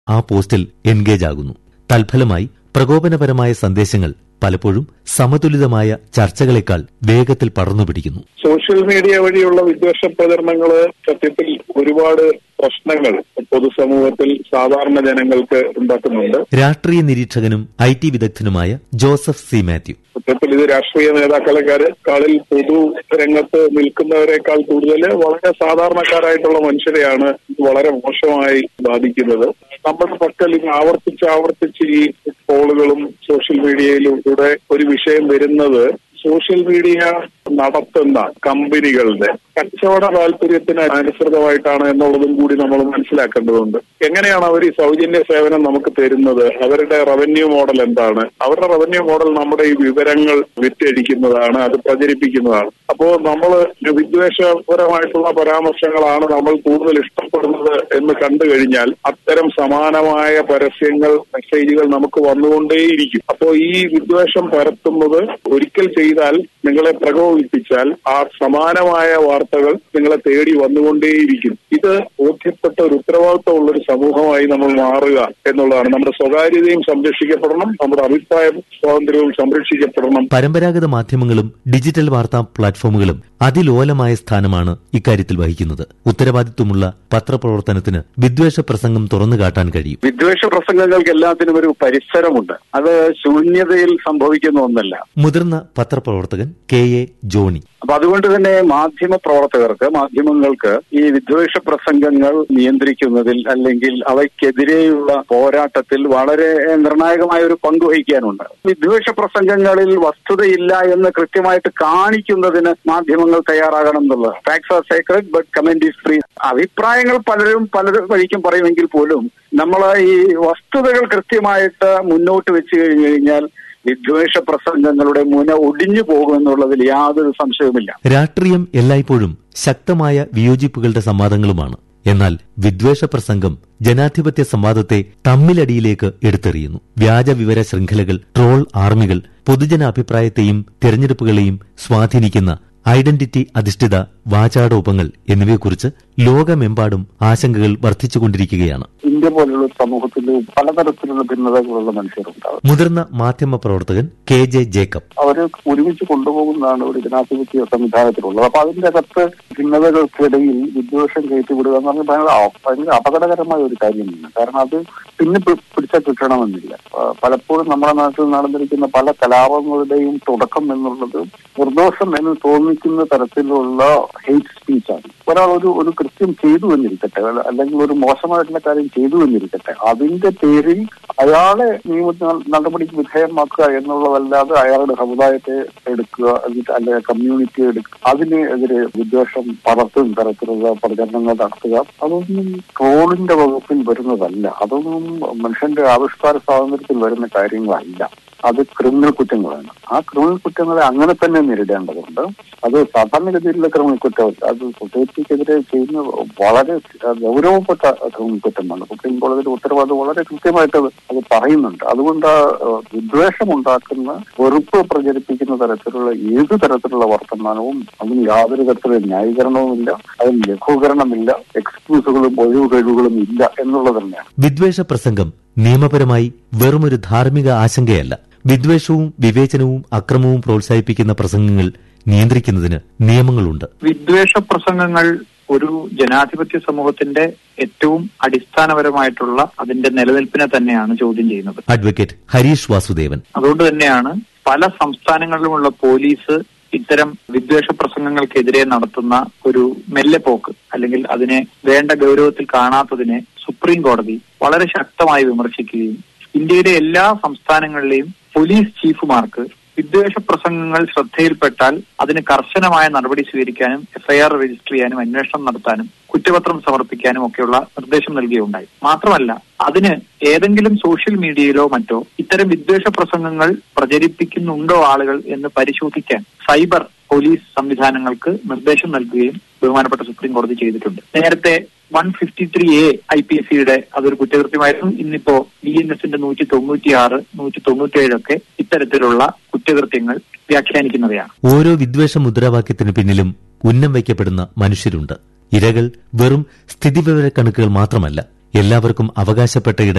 ആ പോസ്റ്റിൽ എൻഗേജ് ആകുന്നു തൽഫലമായി പ്രകോപനപരമായ സന്ദേശങ്ങൾ പലപ്പോഴും സമതുലിതമായ ചർച്ചകളെക്കാൾ വേഗത്തിൽ പടർന്നുപിടിക്കുന്നു സോഷ്യൽ മീഡിയ വഴിയുള്ള വിദ്വേഷ പ്രചരണങ്ങള് സത്യത്തിൽ ഒരുപാട് പ്രശ്നങ്ങൾ പൊതുസമൂഹത്തിൽ സാധാരണ ജനങ്ങൾക്ക് ഉണ്ടാക്കുന്നുണ്ട് രാഷ്ട്രീയ നിരീക്ഷകനും ഐ ടി വിദഗ്ധനുമായ ജോസഫ് സി മാത്യു സത്യത്തിൽ ഇത് രാഷ്ട്രീയ നേതാക്കളെക്കാളിൽ പൊതു രംഗത്ത് നിൽക്കുന്നവരെക്കാൾ കൂടുതൽ വളരെ സാധാരണക്കാരായിട്ടുള്ള മനുഷ്യരെയാണ് ഇത് വളരെ മോശമായി ബാധിക്കുന്നത് നമ്മുടെ പക്കൽ ഇത് ആവർത്തിച്ച് ആവർത്തിച്ച് ഈ പോളുകളും സോഷ്യൽ മീഡിയയിലൂടെ ഒരു വിഷയം വരുന്നത് സോഷ്യൽ മീഡിയ നടത്തുന്ന കമ്പനികളുടെ കച്ചവട താല്പര്യത്തിന് അനുസൃതമായിട്ടാണ് എന്നുള്ളതും കൂടി നമ്മൾ മനസ്സിലാക്കേണ്ടതുണ്ട് എങ്ങനെയാണ് അവർ ഈ സൗജന്യ സേവനം നമുക്ക് തരുന്നത് അവരുടെ റവന്യൂ മോഡൽ എന്താണ് അവരുടെ റവന്യൂ മോഡൽ നമ്മുടെ ഈ വിവരങ്ങൾ വിറ്റഴിക്കുന്നതാണ് അത് പ്രചരിപ്പിക്കുന്നതാണ് അപ്പോ നമ്മൾ വിദ്വേഷപരമായിട്ടുള്ള പരാമർശങ്ങളാണ് നമ്മൾ കൂടുതൽ ഇഷ്ടപ്പെടുന്നത് എന്ന് കണ്ടു കഴിഞ്ഞാൽ അത്തരം സമാനമായ പരസ്യങ്ങൾ മെസ്സേജുകൾ നമുക്ക് വന്നുകൊണ്ടേയിരിക്കും അപ്പോ ഈ വിദ്വേഷം പരത്തുന്നത് ഒരിക്കൽ ചെയ്താൽ നിങ്ങളെ പ്രകോപിപ്പിച്ചാൽ ആ സമാനമായ വാർത്തകൾ നിങ്ങളെ തേടി വന്നുകൊണ്ടേയിരിക്കും ഇത് ബോധ്യപ്പെട്ട ഒരു ഉത്തരവാദിത്തമുള്ള ഒരു സമൂഹമായി നമ്മൾ മാറുക എന്നുള്ളതാണ് നമ്മുടെ സ്വകാര്യതയും സംരക്ഷിക്കപ്പെടണം നമ്മുടെ അഭിപ്രായ സ്വാതന്ത്ര്യവും സംരക്ഷിക്കപ്പെടണം പരമ്പരാഗത മാധ്യമങ്ങളും ഡിജിറ്റൽ വാർത്താ പ്ലാറ്റ്ഫോമുകളും അതിലോലമായ സ്ഥാനമാണ് ഇക്കാര്യത്തിൽ വഹിക്കുന്നത് ഉത്തരവാദിത്വമുള്ള പത്രപ്രവർത്തനത്തിന് വിദ്വേഷ പ്രസംഗം തുറന്നു കാട്ടാൻ കഴിയും വിദ്വേഷ പ്രസംഗങ്ങൾക്ക് എല്ലാത്തിനും ഒരു പരിസരമുണ്ട് അത് ശൂന്യതയിൽ സംഭവിക്കുന്ന ഒന്നല്ല മുതിർന്ന പത്രപ്രവർത്തകൻ കെ എ ജോണി അപ്പൊ അതുകൊണ്ട് തന്നെ മാധ്യമ പ്രവർത്തകർക്ക് മാധ്യമങ്ങൾക്ക് ഈ വിദ്വേഷ പ്രസംഗങ്ങൾ നിയന്ത്രിക്കുന്നതിൽ അല്ലെങ്കിൽ അവയ്ക്കെതിരെയുള്ള പോരാട്ടത്തിൽ വളരെ നിർണായകമായ ഒരു പങ്ക് വഹിക്കാനുണ്ട് വിദ്വേഷ പ്രസംഗങ്ങളിൽ വസ്തുതയില്ല എന്ന് കൃത്യമായിട്ട് കാണിക്കുന്നതിന് മാധ്യമങ്ങൾ തയ്യാറാകണം എന്നുള്ളത് facts are sacred but comment is free അഭിപ്രായങ്ങൾ പലരും പല വഴിക്കും പറയുമെങ്കിൽ പോലും നമ്മൾ ഈ വസ്തുതകൾ കൃത്യമായിട്ട് മുന്നോട്ട് വെച്ച് കഴിഞ്ഞു കഴിഞ്ഞാൽ വിദ്വേഷ പ്രസംഗങ്ങളുടെ മുന ഒടിഞ്ഞു പോകുമെന്നുള്ളതിൽ യാതൊരു സംശയവുമില്ല രാഷ്ട്രീയം എല്ലായ്പ്പോഴും ശക്തമായ വിയോജിപ്പുകളുടെ സംവാദങ്ങളുമാണ് എന്നാൽ വിദ്വേഷ പ്രസംഗം ജനാധിപത്യ സംവാദത്തെ തമ്മിലടിയിലേക്ക് എടുത്തെറിയുന്നു വ്യാജ വിവര ശൃംഖലകൾ ട്രോൾ ആർമികൾ പൊതുജന അഭിപ്രായത്തെയും തെരഞ്ഞെടുപ്പുകളെയും സ്വാധീനിക്കുന്ന ഐഡന്റിറ്റി അധിഷ്ഠിത വാചാടോപങ്ങൾ എന്നിവയെക്കുറിച്ച് ലോകമെമ്പാടും ആശങ്കകൾ വർദ്ധിച്ചുകൊണ്ടിരിക്കുകയാണ് ഇന്ത്യ പോലുള്ള ഒരു സമൂഹത്തിൽ പലതരത്തിലുള്ള ഭിന്നതകളുള്ള മനുഷ്യരുണ്ടാവും മുതിർന്ന മാധ്യമ പ്രവർത്തകൻ കെ ജെ ജേക്കബ് അവരെ ഒരുമിച്ച് കൊണ്ടുപോകുന്നതാണ് ഒരു ജനാധിപത്യ സംവിധാനത്തിലുള്ളത് അപ്പൊ അതിന്റെ അകത്ത് ഭിന്നതകൾക്കിടയിൽ വിദ്വേഷം കയറ്റിവിടുക എന്ന് പറഞ്ഞാൽ ഭയങ്കര അ- ഭയങ്കര അപകടകരമായ ഒരു കാര്യമാണ് കാരണം അത് പിന്നെ പി- പിടിച്ചാൽ കിട്ടണമെന്നില്ല ആ, പലപ്പോഴും നമ്മുടെ നാട്ടിൽ നടന്നിരിക്കുന്ന പല കലാപങ്ങളുടെയും തുടക്കം എന്നുള്ളത് നിർദോഷം എന്ന് തോന്നിക്കുന്ന തരത്തിലുള്ള ഹെയ്റ്റ് സ്പീച്ചാണ് ഒരാൾ ഒരു ഒരു കൃത്യം ചെയ്തു എന്നിരിക്കട്ടെ അല്ല- അല്ലെങ്കിൽ ഒരു മോശമായിട്ടുള്ള കാര്യം ചെയ്തു എന്നിരിക്കട്ടെ അതിന്റെ പേരിൽ അയാളെ നിയമ നടപടിക്ക് വിധേയമാക്കുക എന്നുള്ളതല്ലാതെ അയാളുടെ സമുദായത്തെ എടുക്കുക എന്നിട്ട് അല്ലെ കമ്മ്യൂണിറ്റിയെ എടുക്കുക അതിനെതിരെ വിദ്വേഷം പടർത്തും തരത്തിലുള്ള പ്രചരണങ്ങൾ നടത്തുക അതൊന്നും ട്രോളിന്റെ വകുപ്പിൽ വരുന്നതല്ല അതൊന്നും മനുഷ്യന്റെ ആവിഷ്കാര സ്വാതന്ത്ര്യത്തിൽ വരുന്ന കാര്യങ്ങളല്ല അത് ക്രിമിനൽ കുറ്റങ്ങളാണ് ആ ക്രിമിനൽ കുറ്റങ്ങളെ അങ്ങനെ തന്നെ നേരിടേണ്ടതുണ്ട് അത് സാധാരണഗതിയിലുള്ള ക്രിമിനൽ കുറ്റം അത് സൊസൈറ്റിക്കെതിരെ ചെയ്യുന്ന വളരെ ഗൗരവപ്പെട്ട ക്രിമിനൽ കുറ്റമാണ് സുപ്രീം കോടതിയുടെ ഉത്തരവാദിത്വം വളരെ കൃത്യമായിട്ട് അത് അത് പറയുന്നുണ്ട് അതുകൊണ്ട് ആ, ഏഹ്, വിദ്വേഷമുണ്ടാക്കുന്ന വെറുപ്പ് പ്രചരിപ്പിക്കുന്ന തരത്തിലുള്ള ഏത് തരത്തിലുള്ള വർത്തമാനവും അതിന് യാതൊരു തരത്തിലുള്ള ന്യായീകരണവുമില്ല അതിന് ലഘൂകരണമില്ല എക്സ്ക്യൂസുകളും ഒഴിവ് കഴിവുകളും ഇല്ല എന്നുള്ളത് തന്നെയാണ് വിദ്വേഷ പ്രസംഗം നിയമപരമായി വെറുമൊരു ധാർമ്മിക ആശങ്കയല്ല വിദ്വേഷവും വിവേചനവും അക്രമവും പ്രോത്സാഹിപ്പിക്കുന്ന പ്രസംഗങ്ങൾ നിയന്ത്രിക്കുന്നതിന് നിയമങ്ങളുണ്ട് വിദ്വേഷ പ്രസംഗങ്ങൾ ഒരു ജനാധിപത്യ സമൂഹത്തിന്റെ ഏറ്റവും അടിസ്ഥാനപരമായിട്ടുള്ള അതിന്റെ നിലനിൽപ്പിനെ തന്നെയാണ് ചോദ്യം ചെയ്യുന്നത് അഡ്വക്കേറ്റ് ഹരീഷ് വാസുദേവൻ അതുകൊണ്ട് തന്നെയാണ് പല സംസ്ഥാനങ്ങളിലുമുള്ള പോലീസ് ഇത്തരം വിദ്വേഷ പ്രസംഗങ്ങൾക്കെതിരെ നടത്തുന്ന ഒരു മെല്ലെപ്പോക്ക് അല്ലെങ്കിൽ അതിനെ വേണ്ട ഗൗരവത്തിൽ കാണാത്തതിനെ സുപ്രീം കോടതി വളരെ ശക്തമായി വിമർശിക്കുകയും ഇന്ത്യയിലെ എല്ലാ സംസ്ഥാനങ്ങളിലെയും പോലീസ് ചീഫുമാർക്ക് വിദ്വേഷ പ്രസംഗങ്ങൾ ശ്രദ്ധയിൽപ്പെട്ടാൽ അതിന് കർശനമായ നടപടി സ്വീകരിക്കാനും എഫ്ഐആർ രജിസ്റ്റർ ചെയ്യാനും അന്വേഷണം നടത്താനും കുറ്റപത്രം സമർപ്പിക്കാനും ഒക്കെയുള്ള നിർദ്ദേശം നൽകുകയുണ്ടായി മാത്രമല്ല അതിന് ഏതെങ്കിലും സോഷ്യൽ മീഡിയയിലോ മറ്റോ ഇത്തരം വിദ്വേഷ പ്രസംഗങ്ങൾ പ്രചരിപ്പിക്കുന്നുണ്ടോ ആളുകൾ എന്ന് പരിശോധിക്കാൻ സൈബർ പോലീസ് സംവിധാനങ്ങൾക്ക് നിർദ്ദേശം നൽകുകയും ബഹുമാനപ്പെട്ട സുപ്രീം കോടതി ചെയ്തിട്ടുണ്ട് നേരത്തെ one fifty three A I P S സിയുടെ അതൊരു കുറ്റകൃത്യമായിരുന്നു ഇന്നിപ്പോ ബി എൻ എസിന്റെ നൂറ്റി തൊണ്ണൂറ്റിയാറ് നൂറ്റി തൊണ്ണൂറ്റിയേഴൊക്കെ ഇത്തരത്തിലുള്ള കുറ്റകൃത്യങ്ങൾ വ്യാഖ്യാനിക്കുന്നവയാണ് ഓരോ വിദ്വേഷ മുദ്രാവാക്യത്തിനു പിന്നിലും ഉന്നം വയ്ക്കപ്പെടുന്ന മനുഷ്യരുണ്ട് ഇരകൾ വെറും സ്ഥിതിവിവര കണക്കുകൾ മാത്രമല്ല എല്ലാവർക്കും അവകാശപ്പെട്ട ഇടങ്ങൾ